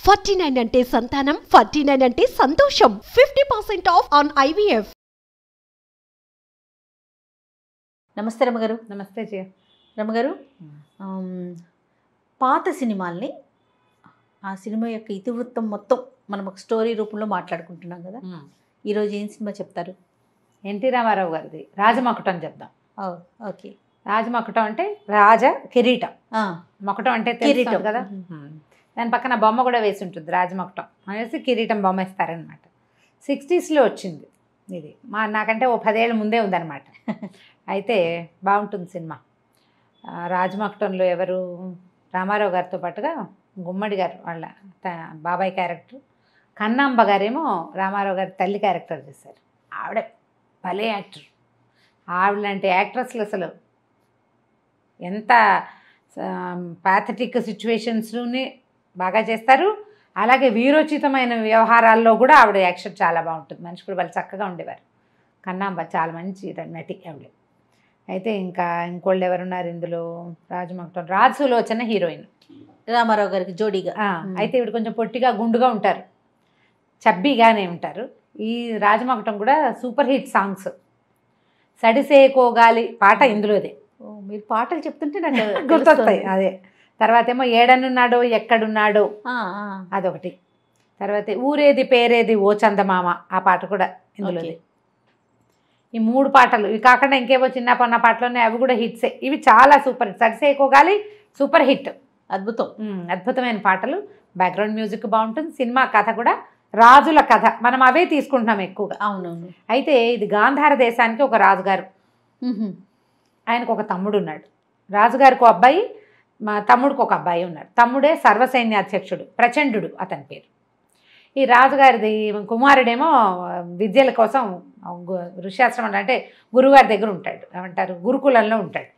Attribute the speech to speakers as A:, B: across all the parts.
A: Forty nine అంటే సంతానం forty nine అంటే సంతోషం fifty percent off on IVF
B: నమస్తే రమగారు
C: నమస్తే జయ
B: రమగారు ఆమ్, పాత సినిమాల్ని ఆ సినిమా యొక్క ఇతివృత్తం మొత్తం మనం ఒక స్టోరీ రూపంలో మాట్లాడుకుంటున్నాం కదా ఈరోజు ఏం సినిమా చెప్తారు
C: ఎన్టీ రామారావు గారిది రాజమకుటం చెప్దాం
B: ఓ, ఓకే
C: రాజమకుటం అంటే రాజ కిరీటం
B: ఆ,
C: మకుటం అంటే
B: కిరీటం.
C: కిరీటం కదా ఉమ్. దాని పక్కన బొమ్మ కూడా వేసి ఉంటుంది రాజమకుటం అనేసి కిరీటం బొమ్మ ఇస్తారనమాట సిక్స్టీస్లో వచ్చింది ఇది మా నాకంటే ఓ పదేళ్ళ ముందే ఉందన్నమాట అయితే బాగుంటుంది సినిమా ఆ, రాజమకుటంలో ఎవరు రామారావు గారితో పాటుగా గుమ్మడి గారు వాళ్ళ త- బాబాయ్ క్యారెక్టర్ కన్నాంబ గారేమో రామారావు గారి తల్లి క్యారెక్టర్ చేశారు ఆవిడ భలే యాక్టర్ ఆవిడ లాంటి యాక్ట్రెస్లు అసలు ఎంత ప్యాథటిక్ సిచ్యువేషన్స్ని బాగా చేస్తారు అలాగే వీరోచితమైన వ్యవహారాల్లో కూడా ఆవిడ యాక్షన్ చాలా బాగుంటుంది మనిషి కూడా వాళ్ళు చక్కగా ఉండేవారు కన్నాంబ చాలా మంచి నటి ఆవిడ అయితే ఇంకా ఇంకోళ్ళు ఎవరున్నారు ఇందులో రాజమక్టం రాజులోచన హీరోయిన్
B: రామారావు గారికి జోడీగా
C: ఆ, అయితే ఇవి కొంచెం పొట్టిగా గుండుగా ఉంటారు చబ్బీగానే ఉంటారు ఈ రాజమకుటం కూడా సూపర్ హిట్ సాంగ్స్ సడిసేకోగాలి పాట ఇందులోదే
B: ఓ, మీరు పాటలు చెప్తుంటే నాకు
C: గుర్తొస్తాయి
B: తెలుస్తోంది.
C: అదే తర్వాత ఏమో ఏడనున్నాడో ఎక్కడున్నాడో
B: ఆ, ఆ,
C: అదొకటి తర్వాత ఊరేది పేరేది ఓ చందమామ ఆ పాట కూడా ఇందులోదే
B: ఓకే.
C: ఈ మూడు పాటలు ఇవి కాకుండా ఇంకేవో చిన్న పన్న పాటలోనే అవి కూడా హిట్సే ఇవి చాలా సూపర్ హిట్ సడిసేకోగాలి సూపర్ హిట్
B: అద్భుతం
C: ఉమ్, అద్భుతమైన పాటలు బ్యాక్గ్రౌండ్ మ్యూజిక్ బాగుంటుంది సినిమా కథ కూడా రాజుల కథ మనం అవే తీసుకుంటున్నాం ఎక్కువగా
B: అవునవును
C: అయితే ఇది గాంధార దేశానికి ఒక రాజుగారు
B: మ్హూ.
C: ఆయనకు ఒక తమ్ముడు ఉన్నాడు రాజుగారికి ఒక అబ్బాయి మా తమ్ముడికి ఒక అబ్బాయి ఉన్నాడు తమ్ముడే సర్వసైన్యాధ్యక్షుడు ప్రచండు అతని పేరు ఈ రాజుగారిది కుమారుడేమో విద్యల కోసం గు- ఋష్యాశ్రమం అంటే గురుగారి దగ్గర ఉంటాడు ఏమంటారు గురుకులంలో ఉంటాడు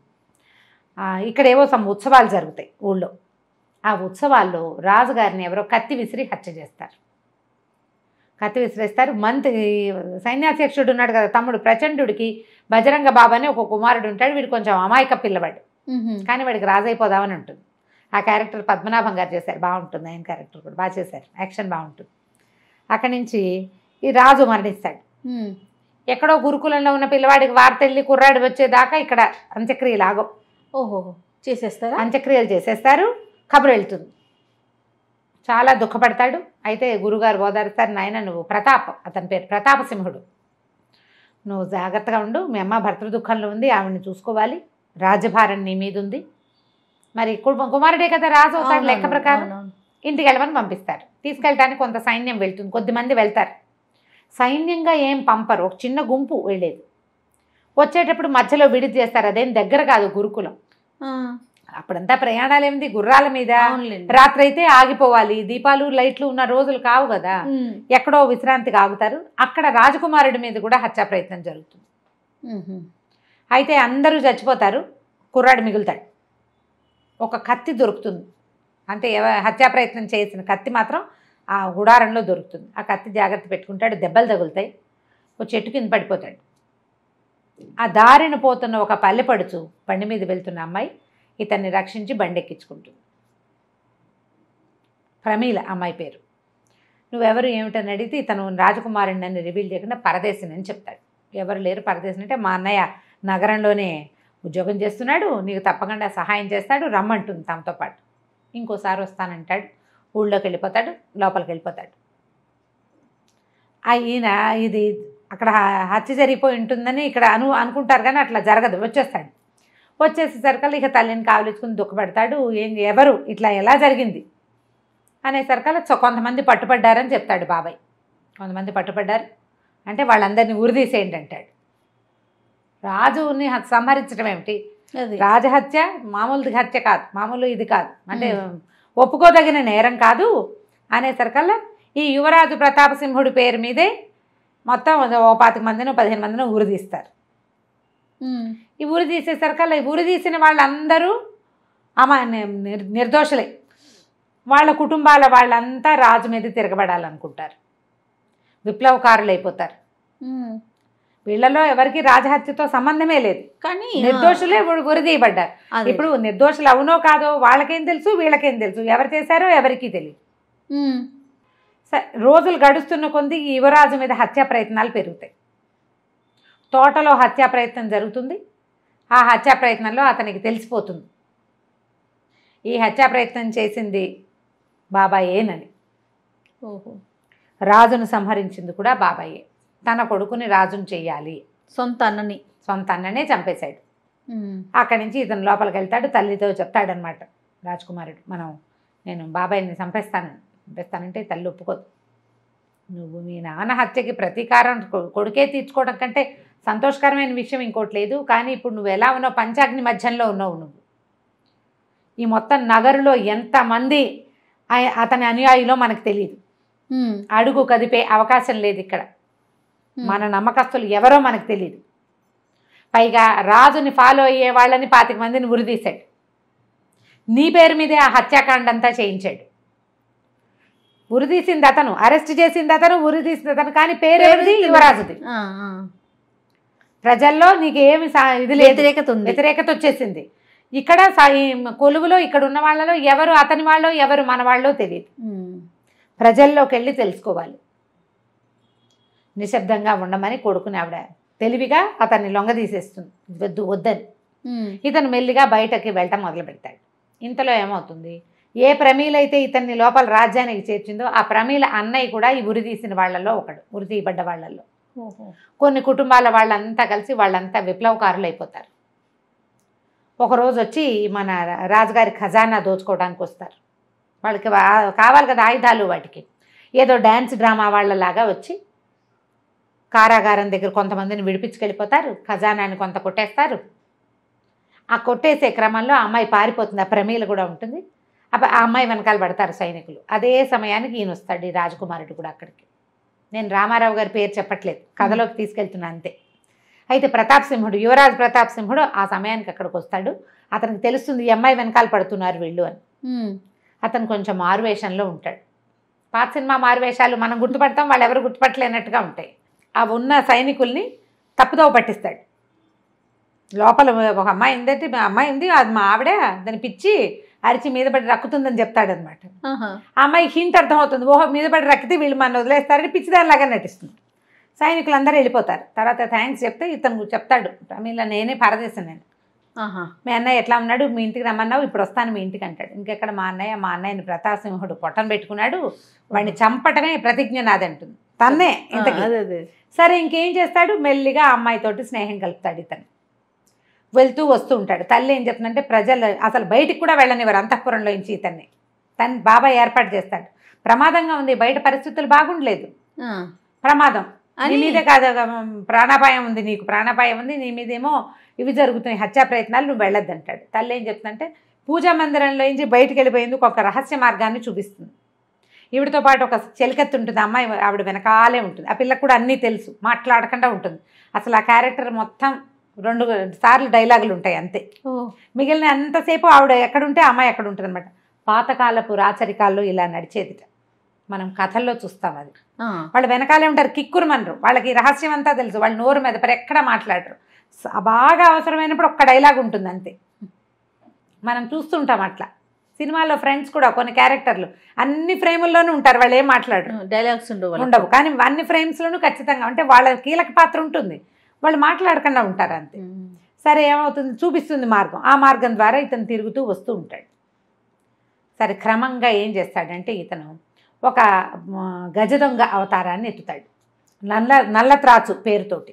C: ఆ, ఇక్కడేవో సమ్ ఉత్సవాలు జరుగుతాయి ఊళ్ళో ఆ ఉత్సవాల్లో రాజుగారిని ఎవరో కత్తి విసిరి హత్య చేస్తారు కత్తి విసిరేస్తారు మంత్రి సైన్యాధ్యక్షుడు ఉన్నాడు కదా తమ్ముడు ప్రచండుడికి బజరంగ బాబు అని ఒక కుమారుడు ఉంటాడు వీడు కొంచెం అమాయక పిల్లవాడు
B: మ్హూ.
C: కానీ వాడికి రాజైపోదామని ఉంటుంది ఆ క్యారెక్టర్ పద్మనాభం గారు చేశారు బాగుంటుంది ఆయన క్యారెక్టర్ కూడా బాగా చేశారు యాక్షన్ బాగుంటుంది అక్కడి నుంచి ఈ రాజు మరణిస్తాడు
B: మ్.
C: ఎక్కడో గురుకులంలో ఉన్న పిల్లవాడికి వార్త వెళ్ళి కుర్రాడు వచ్చేదాకా ఇక్కడ అంత్యక్రియలు ఆగో
B: ఓహో చేసేస్తారా
C: అంత్యక్రియలు చేసేస్తారు కబురు వెళ్తుంది చాలా దుఃఖపడతాడు అయితే గురుగారు ఓదారుస్తారు నాయన నువ్వు ప్రతాప్ అతని పేరు ప్రతాపసింహుడు నువ్వు జాగ్రత్తగా ఉండు మీ అమ్మ భర్తృ దుఃఖంలో ఉంది ఆవిడని చూసుకోవాలి రాజభారం నీ మీద ఉంది మరి కు- కుమారుడే కదా రాజు అవుతాడు లెక్క
B: అవునవును,
C: ప్రకారం
B: అవునవును.
C: ఇంటికి వెళ్ళమని పంపిస్తారు తీసుకెళ్ళటానికి కొంత సైన్యం వెళ్తుంది కొద్దిమంది వెళ్తారు సైన్యంగా ఏం పంపరు ఒక చిన్న గుంపు వెళ్ళేది వచ్చేటప్పుడు మధ్యలో విడిది చేస్తారు అదేం దగ్గర కాదు గురుకులం
B: ఆ,
C: అప్పుడంతా ప్రయాణాలు ఏమిటి గుర్రాల మీద
B: అవునులేండి.
C: రాత్రి అయితే ఆగిపోవాలి దీపాలు లైట్లు ఉన్న రోజులు కావు కదా
B: మ్.
C: ఎక్కడో విశ్రాంతికి ఆగుతారు అక్కడ రాజకుమారుడి మీద కూడా హత్యా ప్రయత్నం జరుగుతుంది
B: మ్హూ.
C: అయితే అందరూ చచ్చిపోతారు కుర్రాడు మిగులుతాడు ఒక కత్తి దొరుకుతుంది అంటే ఎవ హత్యా ప్రయత్నం చేసిన కత్తి మాత్రం ఆ గుడారంలో దొరుకుతుంది ఆ కత్తి జాగ్రత్త పెట్టుకుంటాడు దెబ్బలు తగులుతాయి ఒక చెట్టు కింద పడిపోతాడు ఆ దారిన పోతున్న ఒక పల్లెపడుచు బండి మీద వెళ్తున్న అమ్మాయి ఇతన్ని రక్షించి బండి ఎక్కించుకుంటుంది ప్రమీల అమ్మాయి పేరు నువ్వెవరు ఏమిటని అడిగితే ఇతను రాజకుమారుని అని రివీల్ చేయకుండా పరదేశిని అని చెప్తాడు ఎవరు లేరు పరదేశిని అంటే మా అన్నయ్య నగరంలోనే ఉద్యోగం చేస్తున్నాడు నీకు తప్పకుండా సహాయం చేస్తాడు రమ్మంటుంది తమతో పాటు ఇంకోసారి వస్తానంటాడు ఊళ్ళోకి వెళ్ళిపోతాడు లోపలికి వెళ్ళిపోతాడు ఆ ఈయన ఇది అక్కడ హ- హత్య జరిగిపోయి ఉంటుందని ఇక్కడ అను అనుకుంటారు కానీ అట్లా జరగదు వచ్చేస్తాడు వచ్చేసేసరికల్లా ఇక తల్లిని కావలించుకుని దుఃఖపడతాడు ఏం ఎవరు ఇట్లా ఎలా జరిగింది అనేసరికల్లా చొ- కొంతమంది పట్టుపడ్డారని చెప్తాడు బాబాయ్ కొంతమంది పట్టుపడ్డారు అంటే వాళ్ళందరినీ ఉరిదీసేయండి అంటాడు రాజుని హ- సంహరించడం ఏమిటి
B: అది
C: రాజహత్య మామూలు హత్య కాదు మామూలు ఇది కాదు అంటే ఒప్పుకోదగిన నేరం కాదు అనేసరికల్లా ఈ యువరాజు ప్రతాపసింహుడి పేరు మీదే మొత్తం ఓ పాతిక మందిని పదిహేను మందిని ఊరి తీస్తారు
B: మ్.
C: ఈ ఊరి తీసేసరికల్లా ఈ ఊరి తీసిన వాళ్ళందరూ అమా నిర్- నిర్దోషులే వాళ్ళ కుటుంబాల వాళ్ళంతా రాజు మీద తిరగబడాలనుకుంటారు విప్లవకారులు అయిపోతారు
B: మ్.
C: వీళ్ళలో ఎవరికి రాజహత్యతో సంబంధమే లేదు
B: కానీ
C: నిర్దోషులే ఉరి- ఉరిదీయబడ్డారు
B: అదే.
C: ఇప్పుడు నిర్దోషులు అవునో కాదో వాళ్ళకేం తెలుసు వీళ్ళకేం తెలుసు ఎవరు చేశారో ఎవరికీ తెలియదు
B: ఉమ్.
C: సరే రోజులు గడుస్తున్న కొద్దీ ఈ యువరాజు మీద హత్యా ప్రయత్నాలు పెరుగుతాయి తోటలో హత్యా ప్రయత్నం జరుగుతుంది ఆ హత్యా ప్రయత్నంలో అతనికి తెలిసిపోతుంది ఈ హత్యా ప్రయత్నం చేసింది బాబాయేనని
B: ఓహో
C: రాజును సంహరించింది కూడా బాబాయే తన కొడుకుని రాజును చెయ్యాలి
B: సొంత అన్నని
C: సొంత అన్ననే చంపేశాడు
B: ఉమ్.
C: అక్కడి నుంచి ఇతను లోపలికి వెళ్తాడు తల్లితో చెప్తాడనమాట రాజకుమారుడు మనం నేను బాబాయిని చంపేస్తాను చంపేస్తానంటే తల్లి ఒప్పుకోదు నువ్వు మీ నాన్న హత్యకి ప్రతీకారం కొ- కొడుకే తీర్చుకోవడం కంటే సంతోషకరమైన విషయం ఇంకోటి లేదు కానీ ఇప్పుడు నువ్వు ఎలా ఉన్నావు పంచాగ్ని మధ్యంలో ఉన్నావు నువ్వు ఈ మొత్తం నగరులో ఎంతమంది ఆయ- అతని అనుయాయులో మనకు తెలియదు
B: ఉమ్.
C: అడుగు కదిపే అవకాశం లేదు ఇక్కడ
B: ఉమ్.
C: మన నమ్మకస్తులు ఎవరో మనకు తెలియదు పైగా రాజుని ఫాలో అయ్యే వాళ్ళని పాతిక మందిని ఉరిదీశాడు నీ పేరు మీదే ఆ హత్యాకాండ అంతా చేయించాడు ఉరిదీసింది అతను అరెస్ట్ చేసింది అతను ఉరిదీసింది అతను కానీ పేరు ఎవరిది యువరాజుది
B: ఆ, ఆ.
C: ప్రజల్లో నీకు ఏమి సా- ఇది లేదు
B: వ్యతిరేకత ఉంది
C: వ్యతిరేకత వచ్చేసింది ఇక్కడ సా- ఈ కొలువులో ఇక్కడ ఉన్న వాళ్ళలో ఎవరు అతని వాళ్ళో ఎవరు మన వాళ్ళో తెలియదు
B: ఉమ్.
C: ప్రజల్లోకి వెళ్ళి తెలుసుకోవాలి నిశ్శబ్దంగా ఉండమని కొడుకుని ఆవిడ తెలివిగా అతన్ని లొంగ తీసేస్తుంది వద్దు వద్దని
B: ఉమ్.
C: ఇతను మెల్లిగా బయటకి వెళ్ళటం మొదలు పెడతాడు ఇంతలో ఏమవుతుంది ఏ ప్రమీలైతే ఇతన్ని లోపల రాజ్యానికి చేర్చిందో ఆ ప్రమీల అన్నయ్య కూడా ఈ ఉరి తీసిన వాళ్ళల్లో ఒకడు ఉరి తీయబడ్డ వాళ్ళల్లో
B: ఓహో.
C: కొన్ని కుటుంబాల వాళ్ళంతా కలిసి వాళ్ళంతా విప్లవకారులు అయిపోతారు ఒకరోజు వచ్చి మన రాజుగారి ఖజానా దోచుకోవడానికి వస్తారు వాళ్ళకి వా- కావాలి కదా ఆయుధాలు వాటికి ఏదో డ్యాన్స్ డ్రామా వాళ్ళలాగా వచ్చి కారాగారం దగ్గర కొంతమందిని విడిపించుకెళ్ళిపోతారు ఖజానాని కొంత కొట్టేస్తారు ఆ కొట్టేసే క్రమంలో ఆ అమ్మాయి పారిపోతుంది ఆ ప్రమీల కూడా ఉంటుంది అప్ప- ఆ అమ్మాయి వెనకాల పడతారు సైనికులు అదే సమయానికి ఈయన వస్తాడు ఈ రాజకుమారుడు కూడా అక్కడికి నేను రామారావు గారి పేరు చెప్పట్లేదు కథలోకి తీసుకెళ్తున్నా అంతే అయితే ప్రతాప్ సింహుడు యువరాజ్ ప్రతాప్ సింహుడు ఆ సమయానికి అక్కడికి వస్తాడు అతనికి తెలుస్తుంది ఈ అమ్మాయి వెనకాల పడుతున్నారు వీళ్ళు అని
B: ఉమ్.
C: అతను కొంచెం మారువేషంలో ఉంటాడు పాత సినిమా మారువేషాలు మనం గుర్తుపడతాం వాళ్ళు ఎవరు గుర్తుపట్టలేనట్టుగా ఉంటాయి ఆ ఉన్న సైనికుల్ని తప్పుదోవ పట్టిస్తాడు లోపల ఒక అమ్మాయి ఉందంటే మా అమ్మాయి ఉంది అది మా ఆవిడ దాన్ని పిచ్చి అరిచి మీద పడి రక్కుతుందని చెప్తాడనమాట
B: ఆహా.
C: ఆ అమ్మాయి హింట్ అర్థమవుతుంది ఓహో మీద పడి రక్కితే వీళ్ళు మన వదిలేస్తారని పిచ్చిదానిలాగా నటిస్తుంది సైనికులు అందరూ వెళ్ళిపోతారు తర్వాత థ్యాంక్స్ చెప్తే ఇతను చెప్తాడు ప్రమీల నేనే పరదేశాను నేను
B: ఆహా.
C: మీ అన్నయ్య ఎట్లా ఉన్నాడు మీ ఇంటికి రమ్మన్నావు ఇప్పుడు వస్తాను మీ ఇంటికి అంటాడు ఇంకెక్కడ మా అన్నయ్య మా అన్నయ్యని ప్రతాసింహుడు పొట్టను పెట్టుకున్నాడు వాడిని చంపటమే ప్రతిజ్ఞ నాదంటుంది తన్నే
B: ఆ,
C: ఇంతకీ
B: అదే అదే
C: సరే ఇంకేం చేస్తాడు మెల్లిగా ఆ అమ్మాయితోటి స్నేహం కలుపుతాడు ఇతను వెళ్తూ వస్తూ ఉంటాడు తల్లి ఏం చెప్తుందంటే ప్రజలు అసలు బయటికి కూడా వెళ్ళనివ్వరు అంతఃపురంలో నుంచి ఇతన్ని తన బాబాయ్ ఏర్పాటు చేస్తాడు ప్రమాదంగా ఉంది బయట పరిస్థితులు బాగుండలేదు
B: ఆ.
C: ప్రమాదం నీ
B: అని-
C: మీదే కాదు ఉమ్, ప్రాణాపాయం ఉంది నీకు ప్రాణాపాయం ఉంది నీ మీదేమో ఇవి జరుగుతున్నాయి హత్యా ప్రయత్నాలు నువ్వు వెళ్ళొద్దు అంటాడు తల్లి ఏం చెప్తుందంటే పూజా మందిరంలో నుంచి బయటికి వెళ్ళిపోయేందుకు ఒక రహస్య మార్గాన్ని చూపిస్తుంది ఈవిడతో పాటు ఒక చెలికత్తు ఉంటుంది అమ్మాయి ఆవిడ వెనకాలే ఉంటుంది ఆ పిల్లకి కూడా అన్నీ తెలుసు మాట్లాడకుండా ఉంటుంది అసలు ఆ క్యారెక్టర్ మొత్తం రెండు సార్లు డైలాగులు ఉంటాయి అంతే
B: ఓ.
C: మిగిలిన అంతసేపు ఆవిడ ఎక్కడుంటే ఆ అమ్మాయి అక్కడ ఉంటుంది అనమాట పాతకాలపు రాచరికాల్లో ఇలా నడిచేదిట మనం కథల్లో చూస్తాం అది
B: ఆ.
C: వాళ్ళు వెనకాలే ఉంటారు కిక్కురు మనరు వాళ్ళకి ఈ రహస్యం అంతా తెలుసు వాళ్ళు నోరు మీద పరి ఎక్కడ మాట్లాడరు స- బాగా అవసరమైనప్పుడు ఒక్క డైలాగ్ ఉంటుంది అంతే మనం చూస్తుంటాం అట్లా సినిమాలో ఫ్రెండ్స్ కూడా కొన్ని క్యారెక్టర్లు అన్ని ఫ్రేముల్లోనూ ఉంటారు వాళ్ళు ఏం మాట్లాడరు
B: డైలాగ్స్ ఉండవు వాళ్ళకి.
C: ఉండవు కానీ అన్ని ఫ్రేమ్స్లోనూ ఖచ్చితంగా అంటే వాళ్ళ కీలక పాత్ర ఉంటుంది వాళ్ళు మాట్లాడకుండా ఉంటారు అంతే
B: ఉమ్.
C: సరే ఏమవుతుంది చూపిస్తుంది మార్గం ఆ మార్గం ద్వారా ఇతను తిరుగుతూ వస్తూ ఉంటాడు సరే క్రమంగా ఏం చేస్తాడంటే ఇతను ఒక మ, గజ దొంగ అవతారాన్ని ఎత్తుతాడు నల్ల నల్ల త్రాచు పేరుతోటి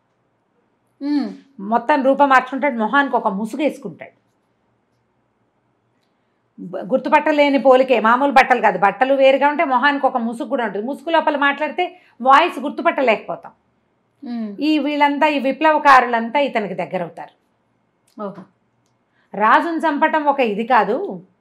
B: ఉమ్.
C: మొత్తం రూపం మార్చుకుంటాడు మొహానికి ఒక ముసుగు వేసుకుంటాడు బ- గుర్తుపట్టలేని పోలికే మామూలు బట్టలు కాదు బట్టలు వేరుగా ఉంటే మొహానికి ఒక ముసుగు కూడా ఉంటుంది ముసుగు లోపల మాట్లాడితే వాయిస్ గుర్తుపట్టలేకపోతాం
B: ఉమ్.
C: ఈ వీళ్ళంతా ఈ విప్లవకారులంతా ఇతనికి దగ్గర అవుతారు
B: ఓహో.
C: రాజును చంపటం ఒక ఇది కాదు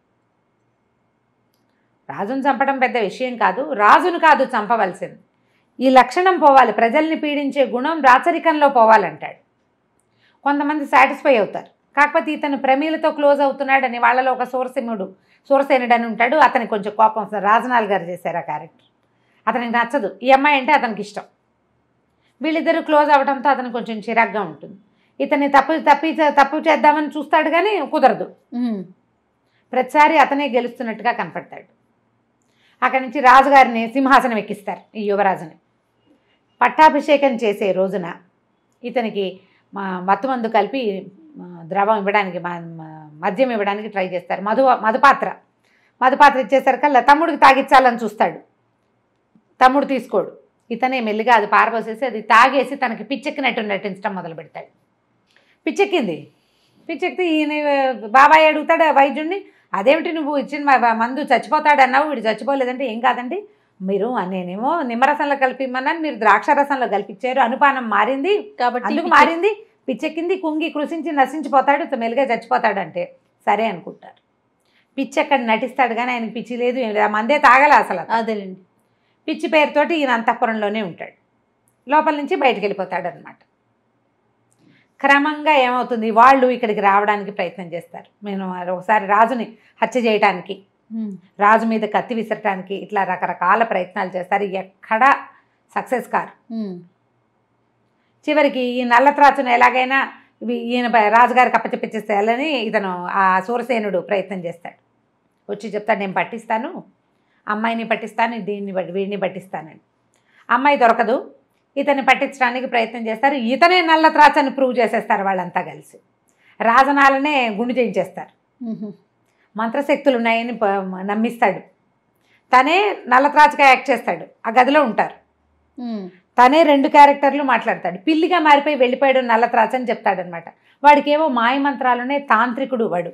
C: రాజును చంపడం పెద్ద విషయం కాదు రాజును కాదు చంపవలసింది ఈ లక్షణం పోవాలి ప్రజల్ని పీడించే గుణం రాచరికంలో పోవాలంటాడు కొంతమంది సాటిస్ఫై అవుతారు కాకపోతే ఇతను ప్రమీలతో క్లోజ్ అవుతున్నాడని వాళ్ళలో ఒక సూరసింహుడు సూరసేనుడు అని ఉంటాడు అతనికి కొంచెం కోపం వస్తుంది రాజనాల్ గారు చేశారు ఆ క్యారెక్టర్ అతనికి నచ్చదు ఈ అమ్మాయి అంటే అతనికి ఇష్టం వీళ్ళిద్దరూ క్లోజ్ అవ్వడంతో అతనికి కొంచెం చిరాగ్గా ఉంటుంది ఇతన్ని తప్పు తప్పి తప్పు చేద్దామని చూస్తాడు కానీ కుదరదు
B: ఉమ్.
C: ప్రతిసారి అతనే గెలుస్తున్నట్టుగా కనపడతాడు అక్కడి నుంచి రాజుగారిని సింహాసనం ఎక్కిస్తారు ఈ యువరాజుని పట్టాభిషేకం చేసే రోజున ఇతనికి మా మత్తుమందు కలిపి ఆ, ద్రవం ఇవ్వడానికి మ- మ- మద్యం ఇవ్వడానికి ట్రై చేస్తారు మధు మధుపాత్ర మధుపాత్ర ఇచ్చేసరికల్లా తమ్ముడికి తాగిచ్చాలని చూస్తాడు తమ్ముడు తీసుకోడు ఇతనే మెల్లిగా అది పారబోసేసి అది తాగేసి తనకి పిచ్చెక్కినట్టు నటించడం మొదలు పెడతాడు పిచ్చెక్కింది పిచ్చెక్కితే ఈయన బాబాయ్ అడుగుతాడు ఆ వైద్యుడిని అదేమిటి నువ్వు ఇచ్చిన మ- మందు చచ్చిపోతాడు అన్నావు వీడు చచ్చిపోలేదంటే ఏం కాదండి మీరు నేనేమో నిమ్మరసంలో కలిపిమ్మన్నాను మీరు ద్రాక్ష రసంలో కలిపించారు అనుపానం మారింది
B: కాబట్టి
C: అందుకు
B: పిచ్చి-
C: మారింది పిచ్చెక్కింది కుంగి కృషించి నశించిపోతాడు ఇత మెలుగా చచ్చిపోతాడు అంటే సరే అనుకుంటారు పిచ్చి అక్కడ నటిస్తాడు కానీ ఆయనకి పిచ్చి లేదు ఏం లేదు ఆ మందే తాగల అసలు అతను.
B: అదేలేండి
C: పిచ్చి పేరుతోటి ఈయన అంతఃపురంలోనే ఉంటాడు లోపల నుంచి బయటికి వెళ్ళిపోతాడు అనమాట క్రమంగా ఏమవుతుంది వాళ్ళు ఇక్కడికి రావడానికి ప్రయత్నం చేస్తారు నేను ఒకసారి రాజుని హత్య చేయడానికి
B: ఉమ్.
C: రాజు మీద కత్తి విసరటానికి ఇట్లా రకరకాల ప్రయత్నాలు చేస్తారు ఎక్కడా సక్సెస్ కారు
B: ఉమ్.
C: చివరికి ఈ నల్లత్రాచును ఎలాగైనా ఇవి ఈయన ప- రాజుగారికి అప్పచెప్పించేసేయాలని ఇతను ఆ సూరసేనుడు ప్రయత్నం చేస్తాడు వచ్చి చెప్తాడు నేను పట్టిస్తాను అమ్మాయిని పట్టిస్తాను దీన్ని బట్టి వీడిని పట్టిస్తానని అమ్మాయి దొరకదు ఇతన్ని పట్టించడానికి ప్రయత్నం చేస్తారు ఇతనే నల్ల త్రాచని ప్రూవ్ చేసేస్తారు వాళ్ళంతా కలిసి రాజనాలనే గుండు చేయించేస్తారు
B: ఉహు.
C: మంత్రశక్తులు ఉన్నాయని ప- నమ్మిస్తాడు తనే నల్లత్రాచుగా యాక్ట్ చేస్తాడు ఆ గదిలో ఉంటారు
B: ఉమ్.
C: తనే రెండు క్యారెక్టర్లు మాట్లాడతాడు పిల్లిగా మారిపోయి వెళ్ళిపోయాడు నల్లత్రాచ్ అని చెప్తాడనమాట వాడికేవో మాయ మంత్రాలునే తాంత్రికుడు వాడు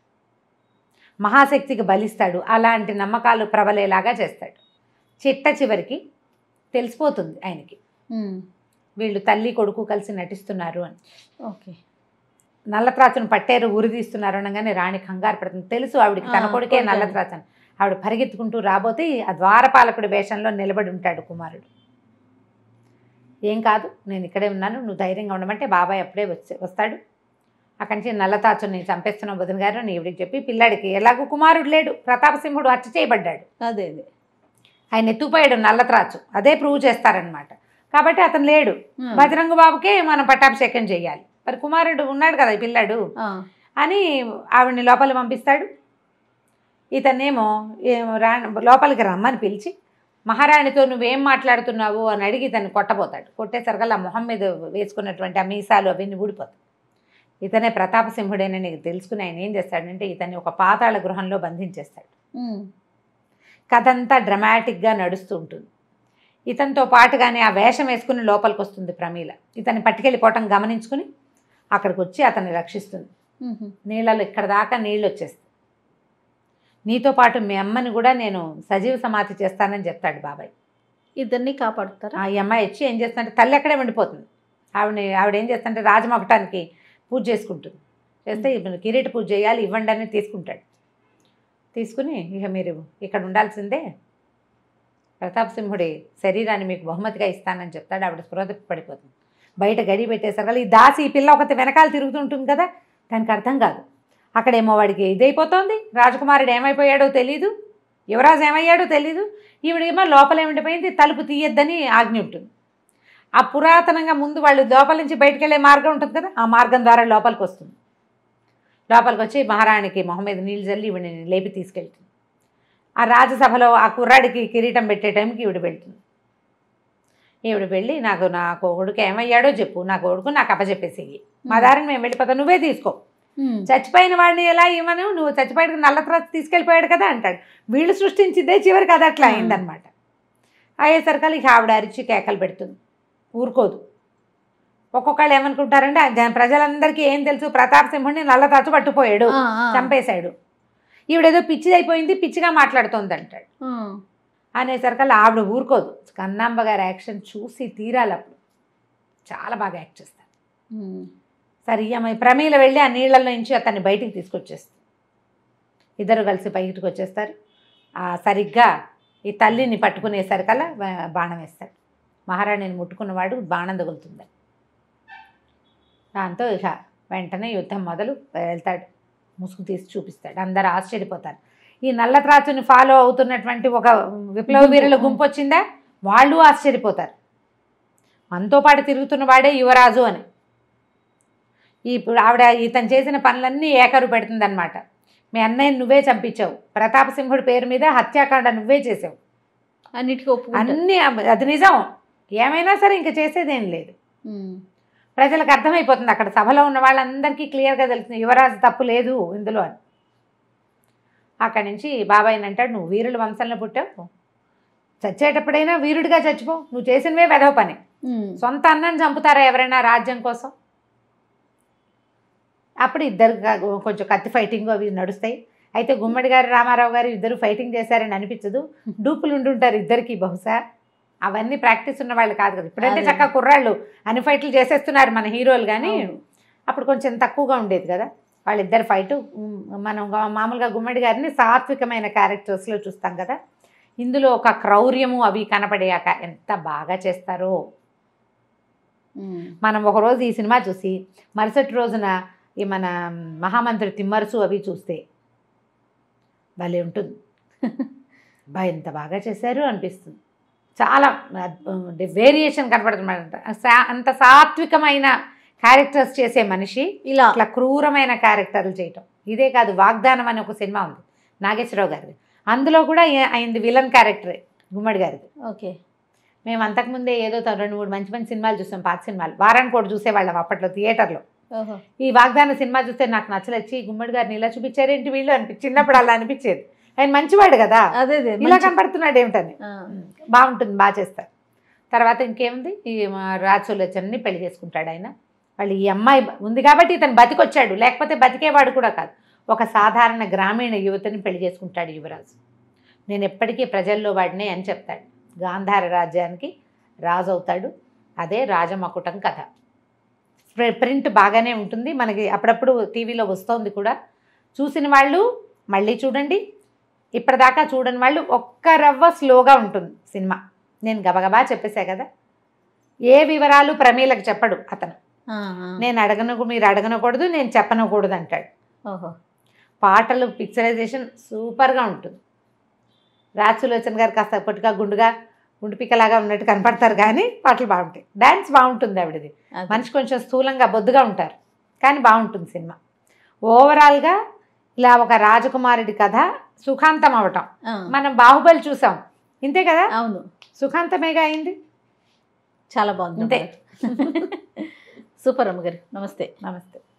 C: మహాశక్తికి బలిస్తాడు అలాంటి నమ్మకాలు ప్రబలేలాగా చేస్తాడు చిట్ట చివరికి తెలిసిపోతుంది ఆయనకి
B: ఉమ్.
C: వీళ్ళు తల్లి కొడుకు కలిసి నటిస్తున్నారు అని
B: ఓకే
C: నల్లత్రాచును పట్టేరు ఉరి తీస్తున్నారు అనగానే రాణి కంగారు పడుతుంది తెలుసు ఆవిడికి తన
B: ఆ,
C: కొడుకే
B: కొడుకే.
C: నల్లత్రాచని ఆవిడ పరిగెత్తుకుంటూ రాబోతే ఆ ద్వారపాలకుడి వేషంలో నిలబడి ఉంటాడు కుమారుడు ఏం కాదు నేను ఇక్కడే ఉన్నాను నువ్వు ధైర్యంగా ఉండమంటే బాబాయ్ అప్పుడే వచ్చే వస్తాడు అక్కడి నుంచి నల్లతాచుని చంపేస్తున్న బుధన్ గారు అని ఈవిడికి చెప్పి పిల్లాడికి ఎలాగో కుమారుడు లేడు ప్రతాపసింహుడు హత్య చేయబడ్డాడు
B: అదే అదే
C: ఆయన ఎత్తుపోయాడు నల్లత్రాచు అదే ప్రూవ్ చేస్తారనమాట కాబట్టి అతను లేడు
B: ఉమ్.
C: బజరంగ బాబుకే మనం పట్టాభిషేకం చేయాలి మరి కుమారుడు ఉన్నాడు కదా ఈ పిల్లాడు
B: ఆ.
C: అని ఆవిడని లోపలికి పంపిస్తాడు ఇతనేమో ఏమో రా లోపలికి రమ్మని పిలిచి మహారాణితో నువ్వేం మాట్లాడుతున్నావు అని అడిగి ఇతన్ని కొట్టబోతాడు కొట్టేసరికల్లా మొహం మీద వేసుకున్నటువంటి ఆ మీసాలు అవన్నీ ఊడిపోతాయి ఇతనే ప్రతాపసింహుడేనని నీకు తెలుసుకుని ఆయన ఏం చేస్తాడంటే ఇతన్ని ఒక పాతాళ గృహంలో బంధించేస్తాడు
B: ఉమ్.
C: కథ అంతా డ్రమాటిక్గా నడుస్తూ ఉంటుంది ఇతనితో పాటుగానే ఆ వేషం వేసుకుని లోపలికి వస్తుంది ప్రమీల ఇతన్ని పట్టుకెళ్ళిపోవటం గమనించుకుని అక్కడికి వచ్చి అతన్ని రక్షిస్తుంది
B: ఉహు.
C: నీళ్ళలో ఇక్కడ దాకా నీళ్ళు వచ్చేస్తాయి నీతో పాటు మీ అమ్మని కూడా నేను సజీవ సమాధి చేస్తానని చెప్తాడు బాబాయ్
B: ఇద్దరిని కాపాడుతారా
C: ఆ ఈ అమ్మాయి వచ్చి ఏం చేస్తుంటే తల్లి అక్కడే ఉండిపోతుంది ఆవిడ ఆవిడ ఏం చేస్తుంటే రాజమొకటానికి పూజ చేసుకుంటుంది చేస్తే ఇప్పుడు కిరీట పూజ చేయాలి ఇవ్వండి అని తీసుకుంటాడు తీసుకుని ఇక మీరు ఇక్కడ ఉండాల్సిందే ప్రతాప్ సింహుడి శరీరాన్ని మీకు బహుమతిగా ఇస్తానని చెప్తాడు ఆవిడ స్పృహ పడిపోతుంది బయట గడి పెట్టేసరికి ఈ దాసి ఈ పిల్ల ఒకటి వెనకాల తిరుగుతుంటుంది కదా దానికి అర్థం కాదు అక్కడేమో వాడికి ఇదైపోతోంది రాజకుమారుడు ఏమైపోయాడో తెలీదు యువరాజు ఏమయ్యాడో తెలీదు ఈవిడేమో లోపలే ఉండిపోయింది తలుపు తీయొద్దని ఆజ్ఞ ఉంటుంది ఆ పురాతనంగా ముందు వాళ్ళు లోపల నుంచి బయటకు వెళ్ళే మార్గం ఉంటుంది కదా ఆ మార్గం ద్వారా లోపలికి వస్తుంది లోపలికి వచ్చి మహారాణికి మొహం మీద నీళ్ళు చల్లి ఈవిడిని లేపి తీసుకెళ్తుంది ఆ రాజసభలో ఆ కుర్రాడికి కిరీటం పెట్టే టైంకి ఈవిడ వెళ్తుంది ఈవిడ వెళ్ళి నాకు నా కొడుకు ఏమయ్యాడో చెప్పు నా కొడుకు నాకు అప్పచెప్పేసి మా దారిని మేము వెళ్ళిపోతాం నువ్వే తీసుకో
B: ఉమ్.
C: చచ్చిపోయిన వాడిని ఎలా ఇవ్వను నువ్వు చచ్చిపోయాడు నల్ల తర్వాత తీసుకెళ్ళిపోయాడు కదా అంటాడు వీళ్ళు సృష్టించిందే చివరికి అది అట్లా అయిందనమాట అయ్యేసరికి ఇక ఆవిడ అరిచి కేకలు పెడుతుంది ఊరుకోదు ఒక్కొక్కళ్ళు ఏమనుకుంటారంటే ఆ జన- ప్రజలందరికీ ఏం తెలుసు ప్రతాప్ సింహుడిని నల్ల తాచు పట్టుపోయాడు
B: ఆ, ఆ.
C: చంపేశాడు ఈవిడేదో పిచ్చిది అయిపోయింది పిచ్చిగా మాట్లాడుతోంది అంటాడు
B: ఆ.
C: అనేసరికల్లా ఆవిడ ఊరుకోదు కన్నాంబ గారి యాక్షన్ చూసి తీరాలి అప్పుడు చాలా బాగా యాక్ట్ చేస్తారు
B: ఉమ్.
C: సరే ఈ అమ్మాయి ప్రమీల వెళ్ళి ఆ నీళ్ళల్లో నుంచి అతన్ని బయటికి తీసుకొచ్చేస్తుంది ఇద్దరు కలిసి బయటికి వచ్చేస్తారు ఆ సరిగ్గా ఈ తల్లిని పట్టుకునేసరికల్లా బా- బాణం వేస్తాడు మహారాణిని ముట్టుకున్నవాడు బాణం తగులుతుంది దాంతో ఇక వెంటనే యుద్ధం మొదలు వెళ్తాడు ముసుగు తీసి చూపిస్తాడు అందరు ఆశ్చర్యపోతారు ఈ నల్ల త్రాచుని ఫాలో అవుతున్నటువంటి ఒక విప్లవ వీరుల గుంపు వచ్చిందా వాళ్ళు ఆశ్చర్యపోతారు మనతో పాటు తిరుగుతున్న వాడే యువరాజు అని ఇప్పుడు ఆవిడ ఇతను చేసిన పనులన్నీ ఏకరు పెడుతుందన్నమాట మీ అన్నయ్య నువ్వే చంపించావు ప్రతాపసింహుడి పేరు మీద హత్యాకాండ నువ్వే చేసావు
B: అన్నిటికీ ఒప్పుకుంటారు
C: అన్ని అది నిజం ఏమైనా సరే ఇంక చేసేదేం లేదు
B: ఉమ్.
C: ప్రజలకు అర్థమైపోతుంది అక్కడ సభలో ఉన్న వాళ్ళందరికీ క్లియర్గా తెలుస్తుంది యువరాజు తప్పు లేదు ఇందులో అని అక్కడి నుంచి బాబాయ్ అంటాడు నువ్వు వీరుల వంశంలో పుట్టావు చచ్చేటప్పుడైనా వీరుడిగా చచ్చిపో నువ్వు చేసినవే వెధవ పని
B: ఉమ్.
C: సొంత అన్నం చంపుతారా ఎవరైనా రాజ్యం కోసం అప్పుడు ఇద్దరు గా- కొంచెం కత్తి ఫైటింగ్ అవి నడుస్తాయి అయితే గుమ్మడి గారు రామారావు గారు ఇద్దరు ఫైటింగ్ చేశారని అనిపించదు డూపులు ఉండుంటారు ఇద్దరికి బహుశా అవన్నీ ప్రాక్టీస్ ఉన్న వాళ్ళు కాదు కదా ఇప్పుడైతే
B: అదే.
C: చక్కగా కుర్రాళ్ళు అన్ని ఫైట్లు చేసేస్తున్నారు మన హీరోలు కానీ
B: అవును.
C: అప్పుడు కొంచెం తక్కువగా ఉండేది కదా వాళ్ళిద్దరు ఫైటు ఉమ్, మనం గా- మామూలుగా గుమ్మడి గారిని సాత్వికమైన క్యారెక్టర్స్లో చూస్తాం కదా ఇందులో ఒక క్రౌర్యము అవి కనపడేయాక ఎంత బాగా చేస్తారో
B: ఉమ్.
C: మనం ఒకరోజు ఈ సినిమా చూసి మరుసటి రోజున ఈ మన మహామంత్రి తిమ్మరసు అవి చూస్తే భలే ఉంటుంది బా ఎంత బాగా చేశారు అనిపిస్తుంది చాలా వేరియేషన్ కనపడుతుంది సా- అంత సాత్వికమైన క్యారెక్టర్స్ చేసే మనిషి
B: ఇలా
C: అట్లా క్రూరమైన క్యారెక్టర్లు చేయటం ఇదే కాదు వాగ్దానం అనే ఒక సినిమా ఉంది నాగేశ్వరరావు గారిది అందులో కూడా ఏ- ఆయనది విలన్ క్యారెక్టరే గుమ్మడి గారిది
B: ఓకే
C: మేము అంతకుముందే ఏదో త- రెండు మూడు మంచి మంచి సినిమాలు చూసాం పాత సినిమాలు వారానికి కూడా చూసేవాళ్ళం అప్పట్లో థియేటర్లో
B: ఓహో
C: ఈ వాగ్దాన సినిమా చూస్తే నాకు నచ్చలొచ్చి గుమ్మడి గారిని ఇలా చూపించారేంటి వీళ్ళు అనిపి చిన్నప్పుడు అలా అనిపించేది ఆయన మంచివాడు కదా
B: అదే అదే
C: ఇలా
B: మంచి-
C: కనపడుతున్నాడు ఏమిటని
B: ఆ.
C: బాగుంటుంది బాగా చేస్తారు తర్వాత ఇంకేముంది ఈ రాజసులోచనని పెళ్లి చేసుకుంటాడు ఆయన వాళ్ళు ఈ అమ్మాయి ఉంది కాబట్టి ఇతను బతికొచ్చాడు లేకపోతే బతికేవాడు కూడా కాదు ఒక సాధారణ గ్రామీణ యువతని పెళ్లి చేసుకుంటాడు యువరాజు నేను ఎప్పటికీ ప్రజల్లో వాడినే అని చెప్తాడు గాంధార రాజ్యానికి రాజు అవుతాడు అదే రాజమకుటం కథ ప్ర- ప్రింట్ బాగానే ఉంటుంది మనకి అప్పుడప్పుడు టీవీలో వస్తోంది కూడా చూసిన వాళ్ళు మళ్ళీ చూడండి ఇప్పటిదాకా చూడని వాళ్ళు ఒక్క రవ్వ స్లోగా ఉంటుంది సినిమా నేను గబగబా చెప్పేశా కదా ఏ వివరాలు ప్రమీలకు చెప్పడు అతను
B: ఆ, ఆ.
C: నేను అడగను మీరు అడగనకూడదు నేను చెప్పనకూడదు అంటాడు
B: ఓహో
C: పాటలు పిక్చరైజేషన్ సూపర్గా ఉంటుంది రాజసులోచన్ గారు కాస్త పొట్టిగా గుండుగా గుండుపిక్కలాగా ఉన్నట్టు కనపడతారు కానీ పాటలు బాగుంటాయి డ్యాన్స్ బాగుంటుంది ఆవిడది
B: అదే.
C: మనిషి కొంచెం స్థూలంగా బొద్దుగా ఉంటారు కానీ బాగుంటుంది సినిమా ఓవరాల్గా ఇలా ఒక రాజకుమారుడి కథ సుఖాంతం అవటం
B: ఆ.
C: మనం బాహుబలి చూసాం ఇంతే కదా
B: అవును
C: సుఖాంతమేగా అయింది
B: చాలా బాగుంది
C: అంతే.
B: సూపర్ అమ్మగారు నమస్తే
C: నమస్తే